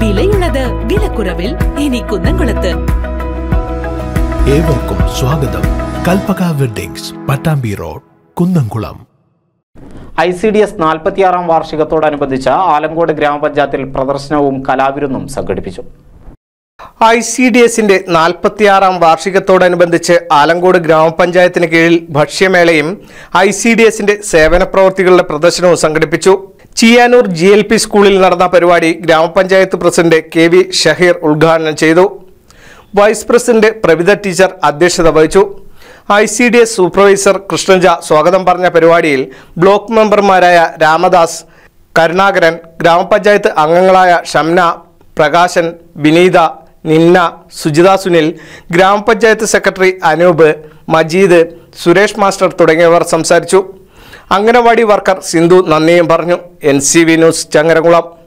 വിലയുള്ളത് വിലക്കുറവിൽ ഇനി കുന്നംകുളത്ത് ഏവർക്കും സ്വാഗതം Kalpaka weddings Pattambi road Kunnamkulam I C D S നാൽപ്പത്തിയാറാം വാർഷികത്തോടനുബന്ധിച്ച് ആലങ്കോട് ഗ്രാമപഞ്ചായത്തിൽ പ്രദർശനവും കലാവിരുന്നും സംഘടിപ്പിച്ചു ഐ സി ഡി എസിന്റെ നാൽപ്പത്തിയാറാം വാർഷികത്തോടനുബന്ധിച്ച് ആലങ്കോട് ഗ്രാമപഞ്ചായത്തിന് കീഴിൽ ഭക്ഷ്യമേളയും ഐ സി ഡി എസിന്റെ സേവന പ്രവർത്തികളുടെ പ്രദർശനവും സംഘടിപ്പിച്ചു ചിയാനൂർ ജി എൽ പി സ്കൂളിൽ നടന്ന പരിപാടി ഗ്രാമപഞ്ചായത്ത് പ്രസിഡന്റ് കെ വി ഷഹീർ ഉദ്ഘാടനം ചെയ്തു വൈസ് പ്രസിഡന്റ് പ്രവിത ടീച്ചർ അധ്യക്ഷത വഹിച്ചു I C D S supervisor Krishnaja സ്വാഗതം പറഞ്ഞ പരിപാടിയിൽ ബ്ലോക്ക് മെമ്പർമാരായ രാമദാസ് കരുണാകരൻ ഗ്രാമപഞ്ചായത്ത് അംഗങ്ങളായ ഷംന പ്രകാശൻ വിനീത നിന്ന സുജിത സുനിൽ ഗ്രാമപഞ്ചായത്ത് സെക്രട്ടറി അനൂപ് മജീദ് സുരേഷ് മാസ്റ്റർ തുടങ്ങിയവർ സംസാരിച്ചു അംഗനവാടി വർക്കർ സിന്ധു നന്ദിയും പറഞ്ഞു N C V news Changaramkulam